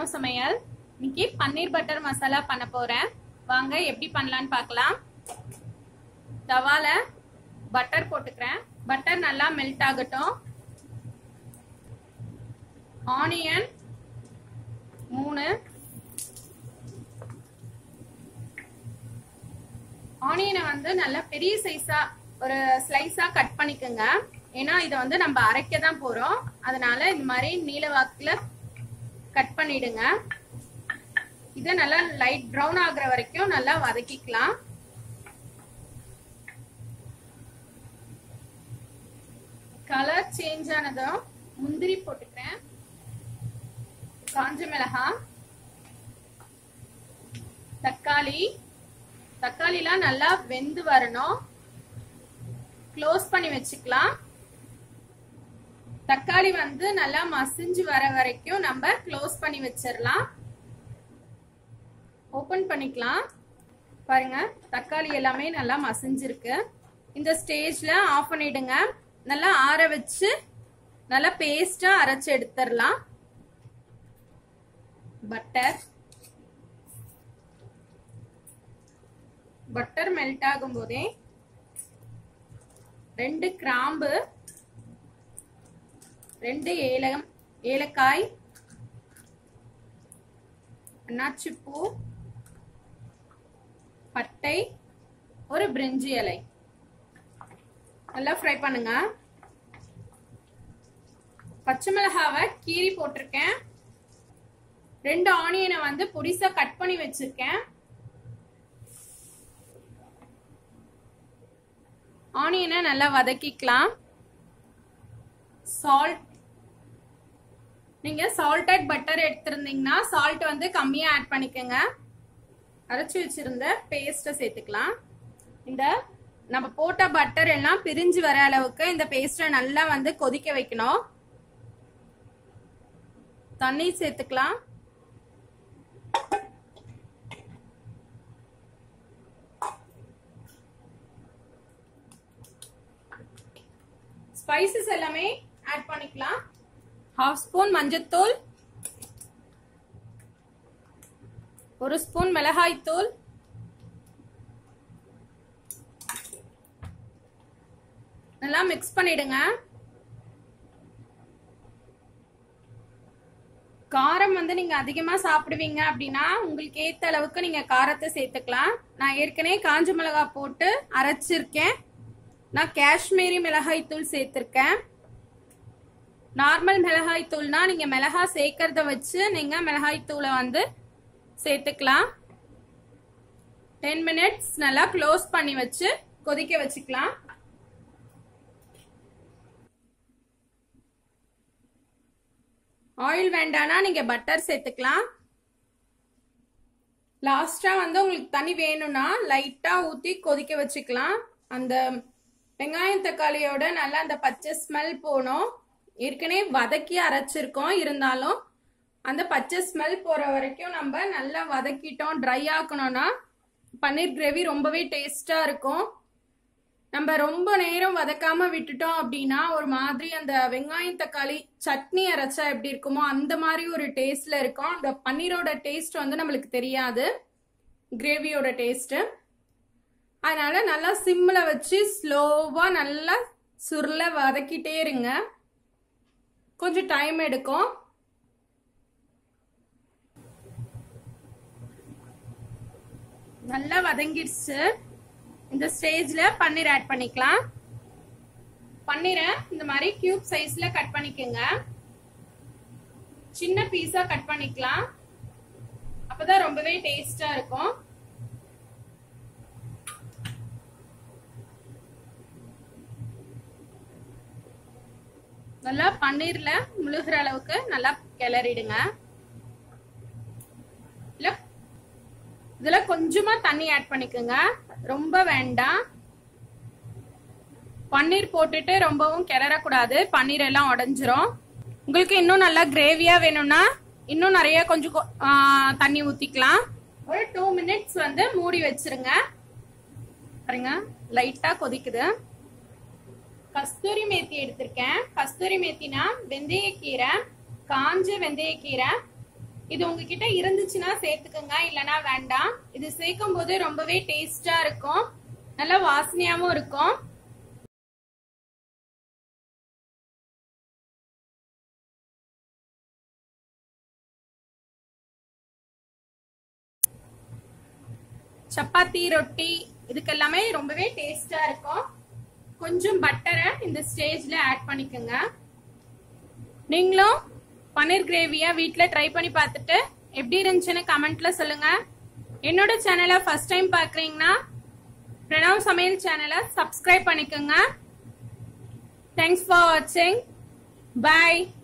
சமையல் இன்னைக்கு பன்னீர் பட்டர் மசாலா பண்ண போறேன் வாங்க எப்படி பண்ணலான்னு பார்க்கலாம் தவால பட்டர் போட்டுக்கிறேன் பட்டர் நல்லா மெல்ட் ஆகட்டும் ஆனியன் மூணு ஆனியனை வந்து நல்லா பெரிய சைஸா ஒரு ஸ்லைஸா கட் பண்ணிக்கோங்க ஏன்னா இதை வந்து நம்ம அரைக்க தான் போறோம் அதனால இந்த மாதிரி நீல வாக்குல கட் பண்ணிடுங்க இதை நல்லா லைட் ப்ரௌன் ஆகுற வரைக்கும் நல்லா வதக்கிக்கலாம் கலர் சேஞ்ச் ஆனதும் முந்திரி போட்டுக்கிறேன் காஞ்ச மிளகாய் தக்காளி தக்காளிலாம் நல்லா வெந்து வரணும் க்ளோஸ் பண்ணி வச்சுக்கலாம் தக்காளி வந்து நல்லா மசிஞ்சு வர வரைக்கும் நம்ம க்ளோஸ் பண்ணி வச்சிடலாம் ஓபன் பண்ணிக்கலாம் பாருங்க தக்காளி எல்லாமே நல்லா மசிஞ்சிருக்கு இந்த ஸ்டேஜ்ல ஆஃப் பண்ணிடுங்க நல்லா ஆற வச்சு நல்லா பேஸ்டா அரைச்சு எடுத்துடலாம் பட்டர் பட்டர் மெல்ட் ஆகும் போதே ரெண்டு கிராம்பு ரெண்டு ஏலம் ஏலக்காய் அன்னாச்சிப்பூ பட்டை ஒரு பிரிஞ்சி இலை நல்லா ஃப்ரை பண்ணுங்க பச்சை மிளகாவை கீரி போட்டிருக்கேன் ரெண்டு ஆனியனை வந்து பொடிசா கட் பண்ணி வச்சிருக்கேன் ஆனியனை நல்லா வதக்கிக்கலாம் சால்ட் நீங்க சால்டட் பட்டர் எடுத்திருந்தீங்கன்னா சால்ட் வந்து கம்மியா ஆட் பண்ணிக்கோங்க அரைச்சி வச்சிருந்த பேஸ்ட்டை சேர்த்துக்கலாம் இந்த நம்ம போட்ட பட்டர் எல்லாம் பிரிஞ்சு வர அளவுக்கு இந்த பேஸ்ட்டை நல்லா வந்து கொதிக்க வைக்கணும் தண்ணி சேர்த்துக்கலாம் ஸ்பைசஸ் எல்லாமே ஆட் பண்ணிக்கலாம் ஹாஃப் ஸ்பூன் மஞ்சத்தூள் ஒரு ஸ்பூன் மிளகாய் தூள் நல்லா மிக்ஸ் பண்ணிடுங்க காரம் வந்து நீங்க அதிகமா சாப்பிடுவீங்க அப்படின்னா உங்களுக்கு ஏத்த அளவுக்கு நீங்க காரத்தை சேர்த்துக்கலாம் நான் ஏற்கனவே காஞ்ச மிளகாய் போட்டு அரைச்சிருக்கேன் நான் காஷ்மீரி மிளகாய் தூள் சேர்த்திருக்கேன் நார்மல் மிளகாய் தூள்னா நீங்க மிளகாய் சேர்க்கறத வச்சு நீங்க மிளகாய் தூளை வந்து சேர்த்துக்கலாம் டென் மினிட்ஸ் நல்லா க்ளோஸ் பண்ணி வச்சு கொதிக்க வச்சுக்கலாம் ஆயில் வேண்டானா நீங்க பட்டர் சேர்த்துக்கலாம் லாஸ்டா வந்து உங்களுக்கு தண்ணி வேணும்னா லைட்டா ஊத்தி கொதிக்க வச்சுக்கலாம் அந்த வெங்காயம் தக்காளியோட நல்லா அந்த பச்சை ஸ்மெல் போகணும் ஏற்கனவே வதக்கி அரைச்சிருக்கோம் இருந்தாலும் அந்த பச்சை ஸ்மெல் போற வரைக்கும் நம்ம நல்லா வதக்கிட்டோம் ட்ரை ஆக்கணும்னா பன்னீர் கிரேவி ரொம்பவே டேஸ்டா இருக்கும் நம்ம ரொம்ப நேரம் வதக்காம விட்டுட்டோம் அப்படின்னா ஒரு மாதிரி அந்த வெங்காயம் தக்காளி சட்னி அரைச்சா எப்படி இருக்குமோ அந்த மாதிரி ஒரு டேஸ்ட்ல இருக்கும் அந்த பன்னீரோட டேஸ்ட் வந்து நம்மளுக்கு தெரியாது கிரேவியோட டேஸ்ட் அதனால நல்லா சிம்ல வச்சு ஸ்லோவா நல்லா சுருள வதக்கிட்டே இருங்க கொஞ்சம் டைம் எடுக்கும் நல்லா வதங்கிடுச்சு இந்த ஸ்டேஜ்ல பன்னீர் ஆட் பண்ணிக்கலாம் பன்னீரை இந்த மாதிரி கியூப் சைஸ்ல கட் பண்ணிக்கோங்க சின்ன பீஸா கட் பண்ணிக்கலாம் அப்பதான் ரொம்பவே டேஸ்டா இருக்கும் நல்லா பன்னீர்ல முழுகிற அளவுக்கு நல்லா கிளறிடுங்க இல்ல இதுல கொஞ்சமா தண்ணி ஆட் பண்ணிக்கோங்க ரொம்ப வேண்டாம் பன்னீர் போட்டுட்டு ரொம்பவும் கிளறக்கூடாது பன்னீர் எல்லாம் உடஞ்சிரும் உங்களுக்கு இன்னும் நல்லா கிரேவியா வேணும்னா இன்னும் நிறைய கொஞ்சம் தண்ணி ஊத்திக்கலாம் ஒரு டூ மினிட்ஸ் வந்து மூடி வச்சிருங்க பாருங்க லைட்டா கொதிக்குது கஸ்தூரி மேத்தி எடுத்திருக்கேன் கஸ்தூரி மேத்தினா வெந்தயக்கீரை காஞ்ச வெந்தயக்கீரை இது உங்ககிட்ட இருந்துச்சுன்னா சேர்த்துக்கோங்க இல்லனா வேண்டாம் இது சேர்க்கும் போது ரொம்பவே டேஸ்டா இருக்கும் நல்லா வாசனையாவும் இருக்கும் சப்பாத்தி ரொட்டி இதுக்கு எல்லாமே ரொம்பவே டேஸ்டா இருக்கும் கொஞ்சம் பட்டரை இந்த ஸ்டேஜ்ல ஆட் பண்ணிக்கோங்க நீங்களும் பன்னீர் கிரேவியை வீட்டில் ட்ரை பண்ணி பார்த்துட்டு எப்படி இருந்துச்சுன்னு கமெண்ட்ல சொல்லுங்க என்னோட சேனலை ஃபர்ஸ்ட் டைம் பார்க்குறீங்கன்னா பிரணவ் சமையல் சேனலை சப்ஸ்கிரைப் பண்ணிக்கோங்க தேங்க்ஸ் ஃபார் வாட்சிங் பாய்